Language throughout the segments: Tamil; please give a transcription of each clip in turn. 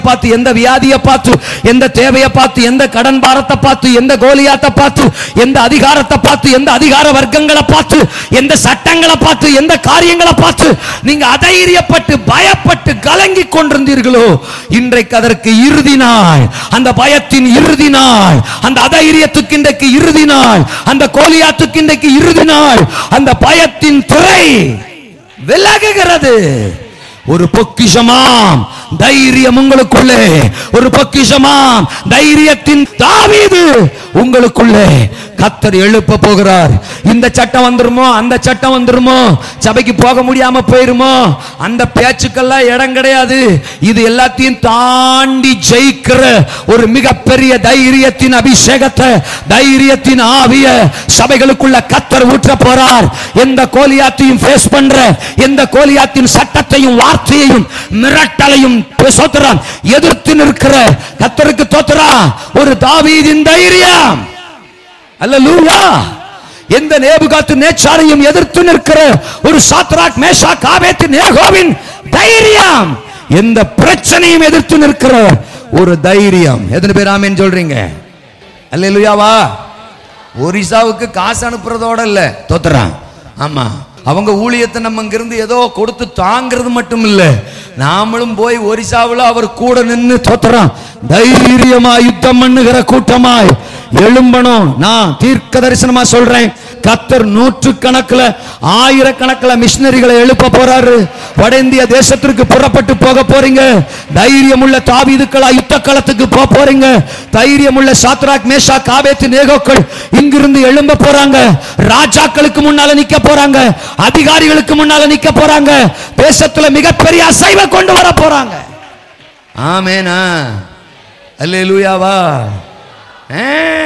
பார்த்து எந்த வியாதியை பார்த்து எந்த தேவையை பார்த்து எந்த கடன் பாரத்தை பார்த்து எந்த கோலியாத்தை பார்த்து எந்த அதிகாரத்தை பார்த்து எந்த அதிகார வர்க்கங்களை பார்த்து எந்த சட்டங்களை பார்த்து எந்த காரியங்களை பார்த்து நீங்க அதைரியப்பட்டு பயப்பட்டு கலங்கி கொண்டிருந்தீர்களோ இன்றைக்கு அதற்கு இறுதி நாள் அந்த பயத்தின் இறுதி நாள் அந்த அதைரியத்துக்கு இன்றைக்கு இறுதி நாள் அந்த கோலியாத்துக்கு இன்றைக்கு இறுதி நாள் அந்த பயத்தின் துறை விலகுகிறது ஒரு பொக்கிஷமாம் தைரியம் உங்களுக்குள்ளே ஒரு பொக்கிஷமாம் தைரியத்தின் தாவீது உங்களுக்குள்ளே கத்தர் எழுப்ப போகிறார் இந்த சட்டம் வந்துருமோ அந்த சட்டம் வந்துருமோ சபைக்கு போக முடியாம போயிருமோ அந்த பேச்சுக்கெல்லாம் இடம் கிடையாது இது எல்லாத்தையும் தாண்டி ஜெயிக்கிற ஒரு மிகப்பெரிய தைரியத்தின் அபிஷேகத்தை தைரியத்தின் ஆவிய சபைகளுக்குள்ள கத்தர் ஊற்ற போறார் எந்த கோலியாத்தையும் ஃபேஸ் பண்ற எந்த கோலியாத்தின் சட்டத்தையும் வார்த்தையையும் மிரட்டலையும் சோத்திரம் எதிர்த்து நிற்கிற கத்தருக்கு தோத்துறா ஒரு தாவீதின் தைரியம் அல்லேலூயா எந்த நேபுகாத்து நேச்சாரையும் எதிர்த்து நிற்கிற ஒரு சாத்ராக் மேஷா காபேத்து நேகோவின் தைரியம் எந்த பிரச்சனையும் எதிர்த்து நிற்கிற ஒரு தைரியம் எத்தனை பேர் ஆமேன்னு சொல்றீங்க அல்லேலூயாவா ஒரிசாவுக்கு காசு அனுப்புறதோட இல்ல தோத்துறான் ஆமா அவங்க ஊழியத்தை நம்ம இங்கிருந்து ஏதோ கொடுத்து தாங்கிறது மட்டும் இல்ல நாமளும் போய் ஒரிசாவுல அவர் கூட நின்னு தோத்துறான் தைரியமா யுத்தம் பண்ணுகிற கூட்டமாய் எழும்பணும் நான் தீர்க்க தரிசனமா சொல்றேன் கத்தர் நூற்று கணக்குல ஆயிரக்கணக்கில் மிஷினரிகளை எழுப்ப போறாரு வட இந்திய தேசத்திற்கு புறப்பட்டு போக போறீங்க தைரியமுள்ள தாவீதுக்களா யுத்த களத்துக்கு போக போறீங்க தைரியமுள்ள சாத்ராக் மேஷா காபேத்து நேகோக்கள் இங்கிருந்து எழும்ப போறாங்க ராஜாக்களுக்கு முன்னால நிக்க போறாங்க அதிகாரிகளுக்கு முன்னால நிக்க போறாங்க தேசத்துல மிகப்பெரிய அசைவை கொண்டு வர போறாங்க ஆமேனா அல்லேலூயாவா ஆ.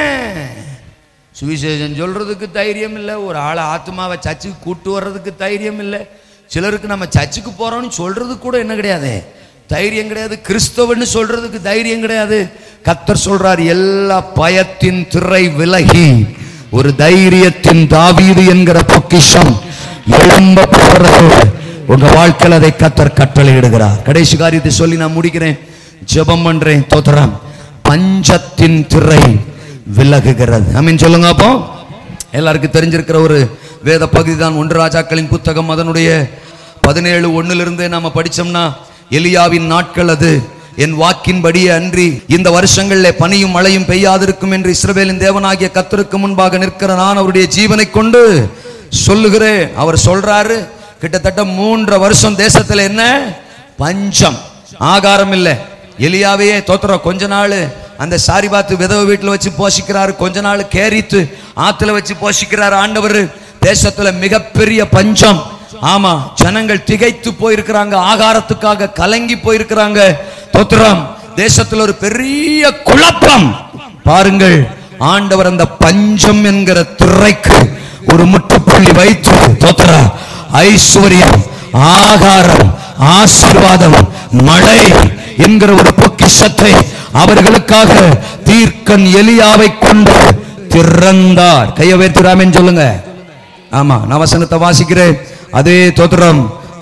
சுவிசேஷம் சொல்றதுக்கு தைரியம் இல்லை ஒரு ஆளை ஆத்மாவை சர்ச்சுக்கு கூட்டு வர்றதுக்கு தைரியம் இல்லை சிலருக்கு நம்ம சர்ச்சுக்கு போறோம்னு சொல்றதுக்கு கூட என்ன கிடையாது தைரியம் கிடையாது கிறிஸ்தவன்னு சொல்றதுக்கு தைரியம் கிடையாது கத்தர் சொல்றார் எல்லா பயத்தின் திரை விலகி ஒரு தைரியத்தின் தாவீது என்கிற பொக்கிஷம் எழும்ப போறது உங்க வாழ்க்கையில் அதை கத்தர் கட்டளையிடுகிறார் கடைசி காரியத்தை சொல்லி நான் முடிக்கிறேன் ஜெபம் பண்றேன் தோத்துறேன் பஞ்சத்தின் திரை விலகுகிறது அமீன் சொல்லுங்க அப்போ எல்லாருக்கும் தெரிஞ்சிருக்கிற ஒரு வேத பகுதி தான் ஒன்று ராஜாக்களின் புத்தகம் அதனுடைய பதினேழு ஒண்ணிலிருந்தே நாம படிச்சோம்னா எலியாவின் நாட்கள் அது என் வாக்கின்படியே அன்றி இந்த வருஷங்களிலே பனியும் மழையும் பெய்யாதிருக்கும் என்று இஸ்ரவேலின் தேவனாகிய கத்தருக்கு முன்பாக நிற்கிற நான் அவருடைய ஜீவனை கொண்டு சொல்லுகிறேன் அவர் சொல்றாரு கிட்டத்தட்ட மூன்று வருஷம் தேசத்துல என்ன பஞ்சம் ஆகாரம் இல்லை எலியாவையே தோத்துறோம் கொஞ்ச நாள் அந்த சாரி பார்த்து விதவை வீட்டில் வச்சு போஷிக்கிறாரு கொஞ்ச நாள் கேரித்து ஆத்துல வச்சு போஷிக்கிறாரு ஆண்டவர் தேசத்துல மிகப்பெரிய பஞ்சம் ஆமா ஜனங்கள் திகைத்து போயிருக்கிறாங்க ஆகாரத்துக்காக கலங்கி போயிருக்கிறாங்க தோத்துறோம் தேசத்துல ஒரு பெரிய குழப்பம் பாருங்கள் ஆண்டவர் அந்த பஞ்சம் என்கிற துறைக்கு ஒரு முற்றுப்புள்ளி வைத்து தோத்துறா ஐஸ்வர்யம் ஆகாரம் ஆசீர்வாதம் மழை என்கிற ஒரு பொக்கிஷத்தை அவர்களுக்காக தீர்க்கன் எலியாவை கொண்டு திறந்தார் கையை உயர்த்திராமேன்னு சொல்லுங்க ஆமா நான் வசனத்தை வாசிக்கிறேன் அதே தோத்திரம்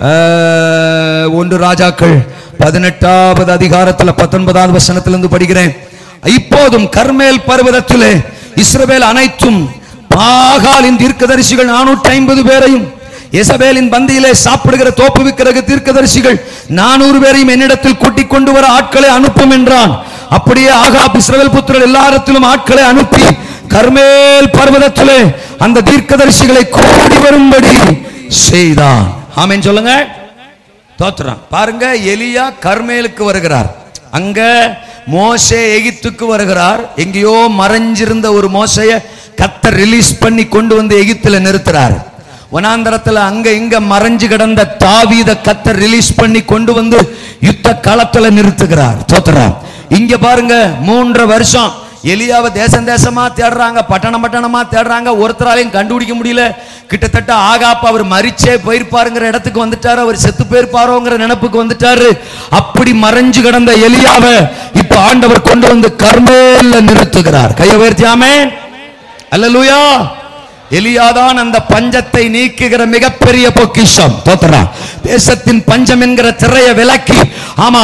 ஆஹ், ஒன்று ராஜாக்கள் பதினெட்டாவது அதிகாரத்துல பத்தொன்பதாவது வசனத்திலிருந்து படிக்கிறேன் இப்போதும் கர்மேல் பர்வதத்திலே இஸ்ரவேல் அனைத்தும் பாகாலின் தீர்க்கதரிசிகள் நானூற்றி ஐம்பது பேரையும் எசபேலின் பந்தியிலே சாப்பிடுகிற தோப்பு விக்கிரக தீர்க்கதரிசிகள் நானூறு பேரையும் என்னிடத்தில் கூட்டிக் கொண்டு வர ஆட்களை அனுப்பும் என்றான் அப்படியே ஆகாப் இஸ்ரவேல் புத்திரர் எல்லாரிடத்திலும் ஆட்களை அனுப்பி கர்மேல் பர்வதத்திலே அந்த தீர்க்கதரிசிகளை கூடி வரும்படி செய்தான் ஆமென் சொல்லுங்க தோத்துறான் பாருங்க எலியா கர்மேலுக்கு வருகிறார் அங்க மோசே எகிப்துக்கு வருகிறார் எங்கேயோ மறைஞ்சிருந்த ஒரு மோசைய கத்தர் ரிலீஸ் பண்ணி கொண்டு வந்து எகிப்துல நிறுத்துறார் வனாந்தரத்துல அங்க இங்க மறைஞ்சு கிடந்த தாவீத கத்தர் ரிலீஸ் பண்ணி கொண்டு வந்து யுத்த களத்துல நிறுத்துகிறார் தோத்துறார் இங்க பாருங்க மூன்று வருஷம் எலியாவை தேசம் தேசமா தேடுறாங்க பட்டணம் பட்டணமா தேடுறாங்க ஒருத்தராலையும் கண்டுபிடிக்க முடியல கிட்டத்தட்ட ஆகாப் அவர் மரிச்சே போயிருப்பாருங்கிற இடத்துக்கு வந்துட்டாரு அவர் செத்து போயிருப்பாரோங்கிற நினைப்புக்கு வந்துட்டாரு அப்படி மறைஞ்சு கிடந்த எலியாவை இப்ப ஆண்டவர் கொண்டு வந்து கர்மேல்ல நிறுத்துகிறார் கையை உயர்த்தியாமே அல்லேலூயா எலியாதான் அந்த பஞ்சத்தை நீக்குகிற மிகப்பெரிய பொக்கிஷம் தோத்துறான் தேசத்தின் பஞ்சம் என்கிற திரைய விலக்கி ஆமா